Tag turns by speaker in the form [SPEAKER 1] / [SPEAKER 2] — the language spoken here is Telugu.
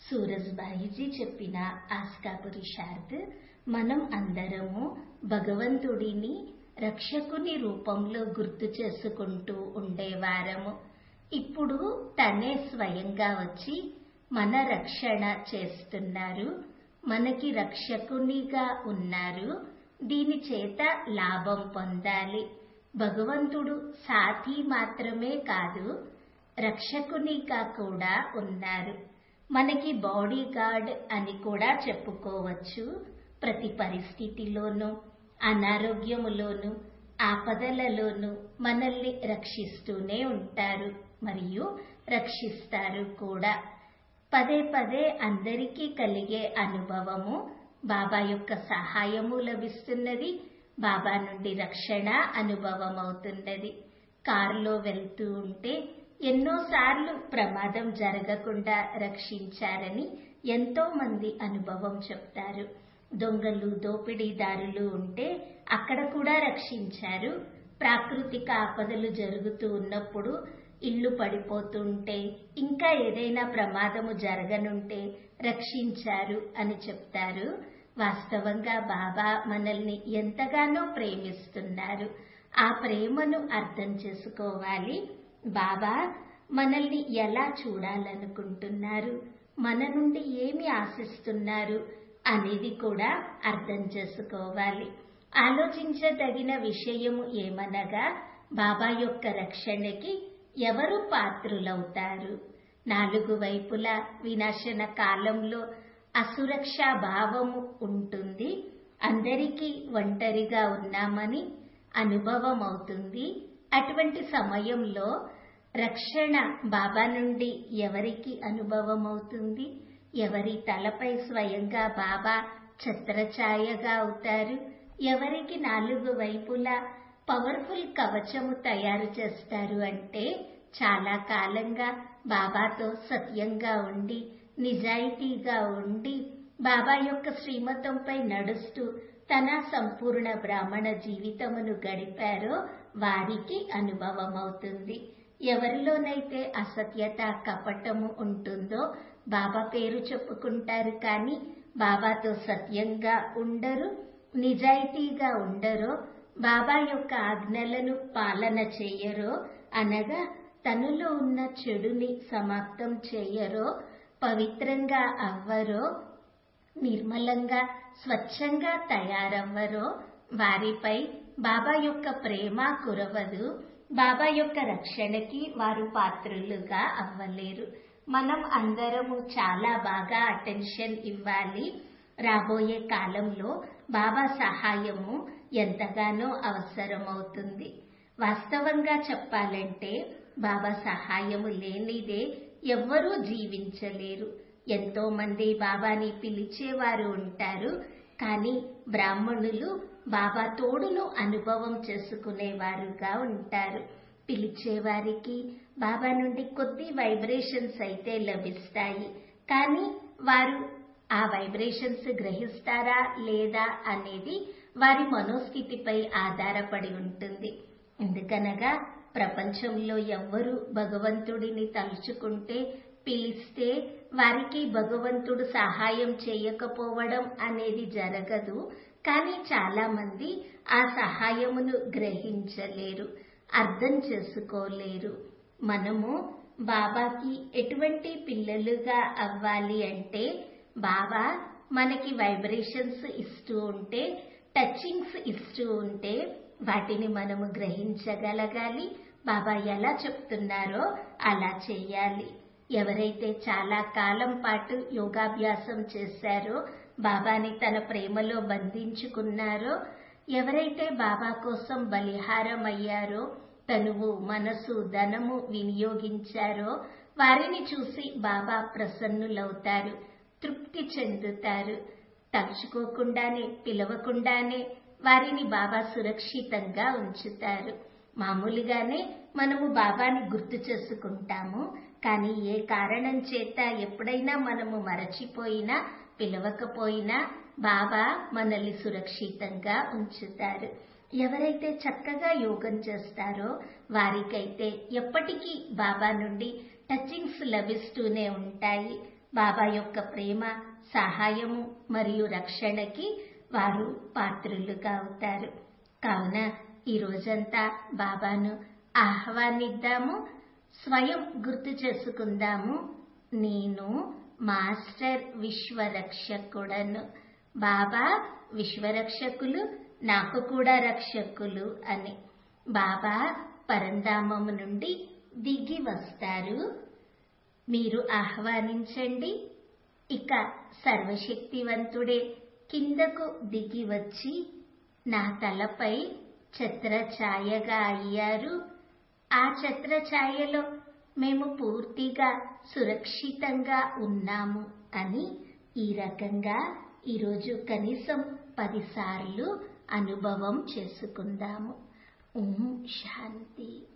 [SPEAKER 1] సూరజ్బాయిజీ చెప్పిన ఆస్కా పురుషార్థ్ మనం అందరము భగవంతుడిని రక్షకుని రూపంలో గుర్తు చేసుకుంటూ ఉండేవారము ఇప్పుడు తనే స్వయంగా వచ్చి మన రక్షణ చేస్తున్నారు మనకి రక్షకునిగా ఉన్నారు దీని చేత లాభం పొందాలి భగవంతుడు సాథీ మాత్రమే కాదు రక్షకునిగా కూడా ఉన్నారు మనకి బాడీ గార్డ్ అని కూడా చెప్పుకోవచ్చు ప్రతి పరిస్థితిలోనూ అనారోగ్యములోనూ ఆపదలలోనూ మనల్ని రక్షిస్తూనే ఉంటారు మరియు రక్షిస్తారు కూడా పదే పదే అందరికీ కలిగే అనుభవము బాబా యొక్క సహాయము లభిస్తున్నది బాబా నుండి రక్షణ అనుభవం అవుతున్నది కారులో వెళ్తూ ఉంటే ఎన్నోసార్లు ప్రమాదం జరగకుండా రక్షించారని ఎంతో మంది అనుభవం చెప్తారు దొంగలు దోపిడీదారులు ఉంటే అక్కడ కూడా రక్షించారు ప్రాకృతిక ఆపదలు జరుగుతూ ఉన్నప్పుడు ఇల్లు పడిపోతుంటే ఇంకా ఏదైనా ప్రమాదము జరగనుంటే రక్షించారు అని చెప్తారు వాస్తవంగా బాబా మనల్ని ఎంతగానో ప్రేమిస్తున్నారు ఆ ప్రేమను అర్థం చేసుకోవాలి బాబా మనల్ని ఎలా చూడాలనుకుంటున్నారు మన నుండి ఏమి ఆశిస్తున్నారు అనేది కూడా అర్థం చేసుకోవాలి ఆలోచించదగిన విషయము ఏమనగా బాబా యొక్క రక్షణకి ఎవరు పాత్రులవుతారు నాలుగు వైపులా వినాశన కాలంలో అసురక్షా భావము ఉంటుంది అందరికీ ఒంటరిగా ఉన్నామని అనుభవం అవుతుంది అటువంటి సమయంలో రక్షణ బాబా నుండి ఎవరికి అనుభవం అవుతుంది ఎవరి తలపై స్వయంగా బాబా ఛత్రఛాయగా అవుతారు ఎవరికి నాలుగు వైపులా పవర్ఫుల్ కవచము తయారు చేస్తారు అంటే చాలా కాలంగా బాబాతో సత్యంగా ఉండి నిజాయితీగా ఉండి బాబా యొక్క శ్రీమతంపై నడుస్తూ తన సంపూర్ణ బ్రాహ్మణ జీవితమును గడిపారో వారికి అనుభవం అవుతుంది ఎవరిలోనైతే అసత్యత కపటము ఉంటుందో బాబా పేరు చెప్పుకుంటారు కానీ బాబాతో సత్యంగా ఉండరు నిజాయితీగా ఉండరో బాబా యొక్క ఆజ్ఞలను పాలన చేయరో అనగా తనలో ఉన్న చెడుని సమాప్తం చేయరో పవిత్రంగా అవ్వరో నిర్మలంగా స్వచ్ఛంగా తయారవ్వరో వారిపై బాబా యొక్క ప్రేమ కురవదు బాబా యొక్క రక్షణకి వారు పాత్రులుగా అవ్వలేరు మనం అందరము చాలా బాగా అటెన్షన్ ఇవ్వాలి రాబోయే కాలంలో బాబా సహాయము ఎంతగానో అవసరమవుతుంది వాస్తవంగా చెప్పాలంటే బాబా సహాయము లేనిదే ఎవ్వరూ జీవించలేరు ఎంతో మంది బాబాని పిలిచేవారు ఉంటారు కానీ బ్రాహ్మణులు బాబా తోడును అనుభవం చేసుకునేవారుగా ఉంటారు పిలిచేవారికి బాబా నుండి కొద్ది వైబ్రేషన్స్ అయితే లభిస్తాయి కానీ వారు ఆ వైబ్రేషన్స్ గ్రహిస్తారా లేదా అనేది వారి మనోస్థితిపై ఆధారపడి ఉంటుంది ఎందుకనగా ప్రపంచంలో ఎవ్వరు భగవంతుడిని తలుచుకుంటే పిలిస్తే వారికి భగవంతుడు సహాయం చేయకపోవడం అనేది జరగదు కానీ చాలా మంది ఆ సహాయమును గ్రహించలేరు అర్థం చేసుకోలేరు మనము బాబాకి ఎటువంటి పిల్లలుగా అవ్వాలి అంటే బాబా మనకి వైబ్రేషన్స్ ఇస్తూ ఉంటే టచింగ్స్ ఇస్తూ ఉంటే వాటిని మనము గ్రహించగలగాలి బాబా ఎలా చెప్తున్నారో అలా చేయాలి ఎవరైతే చాలా కాలం పాటు యోగాభ్యాసం చేశారో బాబాని తన ప్రేమలో బంధించుకున్నారో ఎవరైతే బాబా కోసం బలిహారం అయ్యారో తనువు మనసు ధనము వినియోగించారో వారిని చూసి బాబా ప్రసన్నులవుతారు తృప్తి చెందుతారు తలుచుకోకుండానే పిలవకుండానే వారిని బాబా సురక్షితంగా ఉంచుతారు మామూలుగానే మనము బాబాని గుర్తు చేసుకుంటాము కానీ ఏ కారణం చేత ఎప్పుడైనా మనము మరచిపోయినా పిలవకపోయినా బాబా మనల్ని సురక్షితంగా ఉంచుతారు ఎవరైతే చక్కగా యోగం చేస్తారో వారికైతే ఎప్పటికీ బాబా నుండి టచింగ్స్ లభిస్తూనే ఉంటాయి బాబా యొక్క ప్రేమ సహాయము మరియు రక్షణకి వారు పాత్రులుగా అవుతారు కావున ఈ రోజంతా బాబాను ఆహ్వానిద్దాము స్వయం గుర్తు చేసుకుందాము నేను మాస్టర్ విశ్వరక్షకుడను బాబా విశ్వరక్షకులు నాకు కూడా రక్షకులు అని బాబా పరంధామము నుండి దిగి వస్తారు మీరు ఆహ్వానించండి ఇక సర్వశక్తివంతుడే కిందకు దిగి వచ్చి నా తలపై ఛత్రఛాయగా అయ్యారు ఆ ఛత్రఛాయలో మేము పూర్తిగా సురక్షితంగా ఉన్నాము అని ఈ రకంగా ఈరోజు కనీసం పదిసార్లు అనుభవం చేసుకుందాము ఓం శాంతి